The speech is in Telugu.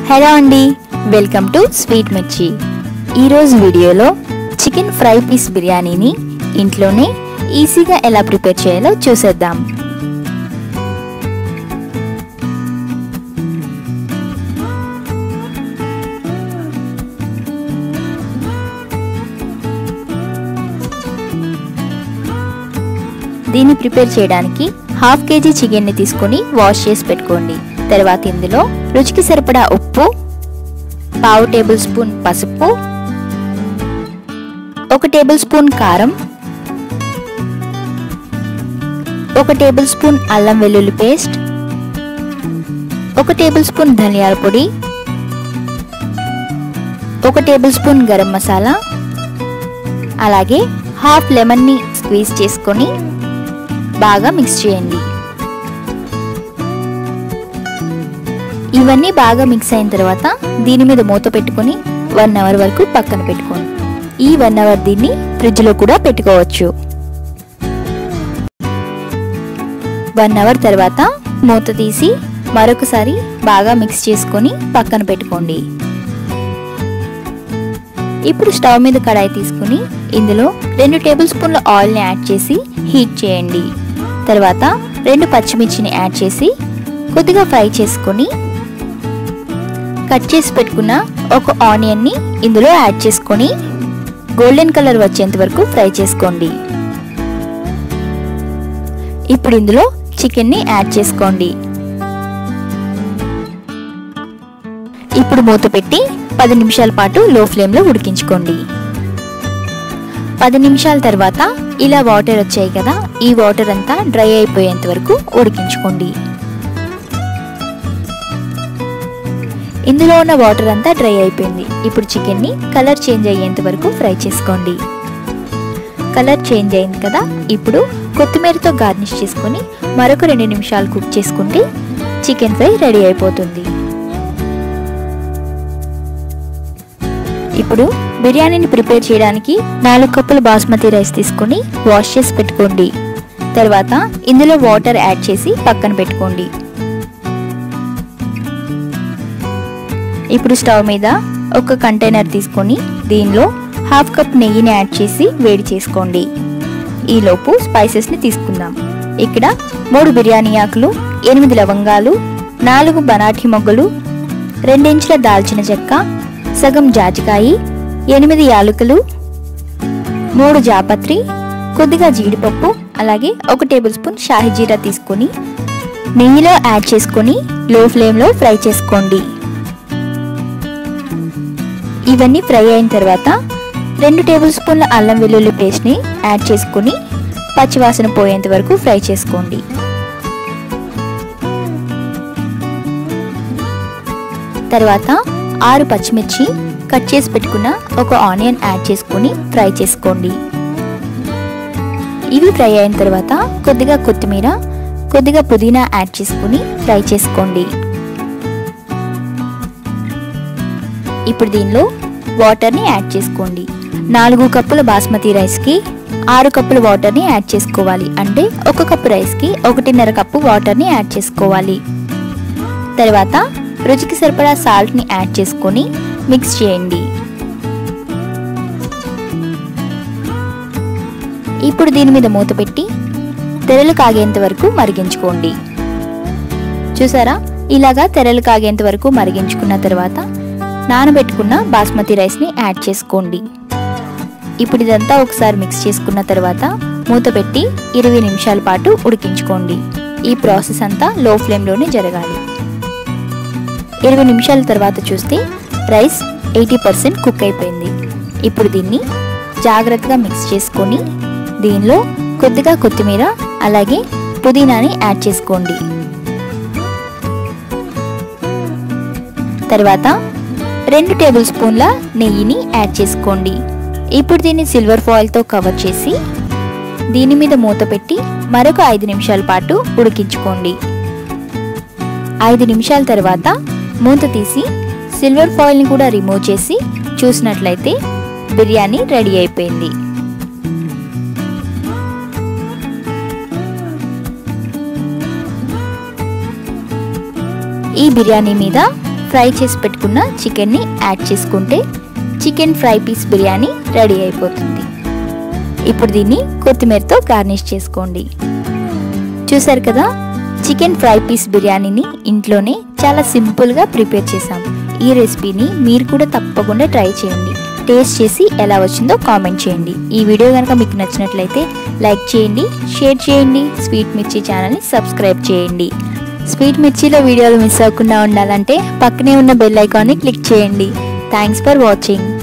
హలో అండి వెల్కమ్ టు స్వీట్ మిర్చి ఈరోజు వీడియోలో చికెన్ ఫ్రై పీస్ బిర్యానీని ఇంట్లోనే ఈజీగా ఎలా ప్రిపేర్ చేయాలో చూసేద్దాం దీన్ని ప్రిపేర్ చేయడానికి హాఫ్ కేజీ చికెన్ని తీసుకొని వాష్ చేసి పెట్టుకోండి తర్వాత ఇందులో రుచికి సరిపడా ఉప్పు పావు టేబుల్ స్పూన్ పసుపు ఒక టేబుల్ స్పూన్ కారం ఒక టేబుల్ స్పూన్ అల్లం వెల్లుల్లి పేస్ట్ ఒక టేబుల్ స్పూన్ ధనియాల పొడి ఒక టేబుల్ స్పూన్ గరం మసాలా అలాగే హాఫ్ లెమన్ని స్క్వీజ్ చేసుకొని బాగా మిక్స్ చేయండి ఇవన్నీ బాగా మిక్స్ అయిన తర్వాత దీని మీద మూత పెట్టుకొని వన్ అవర్ వరకు పక్కన పెట్టుకోండి ఈ వన్ అవర్ దీన్ని ఫ్రిడ్జ్లో కూడా పెట్టుకోవచ్చు వన్ అవర్ తర్వాత మూత తీసి మరొకసారి బాగా మిక్స్ చేసుకొని పక్కన పెట్టుకోండి ఇప్పుడు స్టవ్ మీద కడాయి తీసుకుని ఇందులో రెండు టేబుల్ స్పూన్ల ఆయిల్ని యాడ్ చేసి హీట్ చేయండి తర్వాత రెండు పచ్చిమిర్చిని యాడ్ చేసి కొద్దిగా ఫ్రై చేసుకొని కట్ చేసి పెట్టుకున్న ఒక ఆనియన్ని ఇందులో యాడ్ చేసుకొని గోల్డెన్ కలర్ వచ్చేంత వరకు ఫ్రై చేసుకోండి ఇప్పుడు ఇందులో చికెన్ని యాడ్ చేసుకోండి ఇప్పుడు మూత పెట్టి పది నిమిషాల పాటు లో ఫ్లేమ్లో ఉడికించుకోండి పది నిమిషాల తర్వాత ఇలా వాటర్ వచ్చాయి కదా ఈ వాటర్ అంతా డ్రై అయిపోయేంత వరకు ఉడికించుకోండి ఇందులో ఉన్న వాటర్ అంతా డ్రై అయిపోయింది ఇప్పుడు చికెన్ని కలర్ చేంజ్ అయ్యేంత వరకు ఫ్రై చేసుకోండి కలర్ చేంజ్ అయింది కదా ఇప్పుడు కొత్తిమీరతో గార్నిష్ చేసుకొని మరొక రెండు నిమిషాలు కుక్ చేసుకుంటే చికెన్ ఫ్రై రెడీ అయిపోతుంది ఇప్పుడు బిర్యానీని ప్రిపేర్ చేయడానికి నాలుగు కప్పుల బాస్మతి రైస్ తీసుకొని వాష్ చేసి పెట్టుకోండి తర్వాత ఇందులో వాటర్ యాడ్ చేసి పక్కన పెట్టుకోండి ఇప్పుడు స్టవ్ మీద ఒక కంటైనర్ తీసుకొని దీనిలో హాఫ్ కప్ నెయ్యిని యాడ్ చేసి వేడి చేసుకోండి ఈలోపు స్పైసెస్ని తీసుకుందాం ఇక్కడ మూడు బిర్యానీ ఆకులు ఎనిమిది లవంగాలు నాలుగు బనాఠీ మొగ్గలు రెండించుల దాల్చిన చెక్క సగం జాజికాయి ఎనిమిది యాలకులు మూడు జాపత్రి కొద్దిగా జీడిపప్పు అలాగే ఒక టేబుల్ స్పూన్ షాహీ జీరా తీసుకొని నెయ్యిలో యాడ్ చేసుకొని లో ఫ్లేమ్లో ఫ్రై చేసుకోండి ఇవన్నీ ఫ్రై అయిన తర్వాత రెండు టేబుల్ స్పూన్ల అల్లం వెల్లుల్లి పేస్ట్ని యాడ్ చేసుకొని పచ్చివాసన పోయేంత వరకు ఫ్రై చేసుకోండి తర్వాత ఆరు పచ్చిమిర్చి కట్ చేసి పెట్టుకున్న ఒక ఆనియన్ యాడ్ చేసుకొని ఫ్రై చేసుకోండి ఇవి ఫ్రై అయిన తర్వాత కొద్దిగా కొత్తిమీర కొద్దిగా పుదీనా యాడ్ చేసుకొని ఫ్రై చేసుకోండి ఇప్పుడు దీనిలో వాటర్ని యాడ్ చేసుకోండి నాలుగు కప్పుల బాస్మతి రైస్కి ఆరు కప్పుల వాటర్ని యాడ్ చేసుకోవాలి అంటే ఒక కప్పు రైస్కి ఒకటిన్నర కప్పు వాటర్ని యాడ్ చేసుకోవాలి తర్వాత రుచికి సరిపడా సాల్ట్ని యాడ్ చేసుకొని మిక్స్ చేయండి ఇప్పుడు దీని మీద మూత పెట్టి తెరలు కాగేంత వరకు మరిగించుకోండి చూసారా ఇలాగా తెరలు కాగేంత వరకు మరిగించుకున్న తర్వాత నానబెట్టుకున్న బాస్మతి రైస్ని యాడ్ చేసుకోండి ఇప్పుడు ఇదంతా ఒకసారి మిక్స్ చేసుకున్న తర్వాత మూత పెట్టి ఇరవై నిమిషాల పాటు ఉడికించుకోండి ఈ ప్రాసెస్ అంతా లో ఫ్లేమ్లోనే జరగాలి ఇరవై నిమిషాల తర్వాత చూస్తే రైస్ ఎయిటీ పర్సెంట్ కుక్ అయిపోయింది ఇప్పుడు దీన్ని జాగ్రత్తగా మిక్స్ చేసుకొని దీనిలో కొద్దిగా కొత్తిమీర అలాగే పుదీనాని యాడ్ చేసుకోండి తర్వాత రెండు టేబుల్ స్పూన్ల నెయ్యిని యాడ్ చేసుకోండి ఇప్పుడు దీన్ని సిల్వర్ ఫాయిల్తో కవర్ చేసి దీని మీద మూత పెట్టి మరొక ఐదు నిమిషాల పాటు ఉడికించుకోండి ఐదు నిమిషాల తర్వాత మూత తీసి సిల్వర్ ఫాయిల్ని కూడా రిమూవ్ చేసి చూసినట్లయితే బిర్యానీ రెడీ అయిపోయింది ఈ బిర్యానీ మీద ఫ్రై చేసి పెట్టుకున్న చికెన్ని యాడ్ చేసుకుంటే chicken fry piece biryani ready అయిపోతుంది ఇప్పుడు దీన్ని కొత్తిమీరతో గార్నిష్ చేసుకోండి చూసారు కదా చికెన్ ఫ్రై పీస్ బిర్యానీని ఇంట్లోనే చాలా సింపుల్గా ప్రిపేర్ చేసాం ఈ రెసిపీని మీరు కూడా తప్పకుండా ట్రై చేయండి టేస్ట్ చేసి ఎలా వచ్చిందో కామెంట్ చేయండి ఈ వీడియో కనుక మీకు నచ్చినట్లయితే లైక్ చేయండి షేర్ చేయండి స్వీట్ మిర్చి ఛానల్ని సబ్స్క్రైబ్ చేయండి స్వీట్ మిర్చిలో వీడియోలు మిస్ అవ్వకుండా ఉండాలంటే పక్కనే ఉన్న బెల్ ఐకాన్ని క్లిక్ చేయండి థ్యాంక్స్ ఫర్ వాచింగ్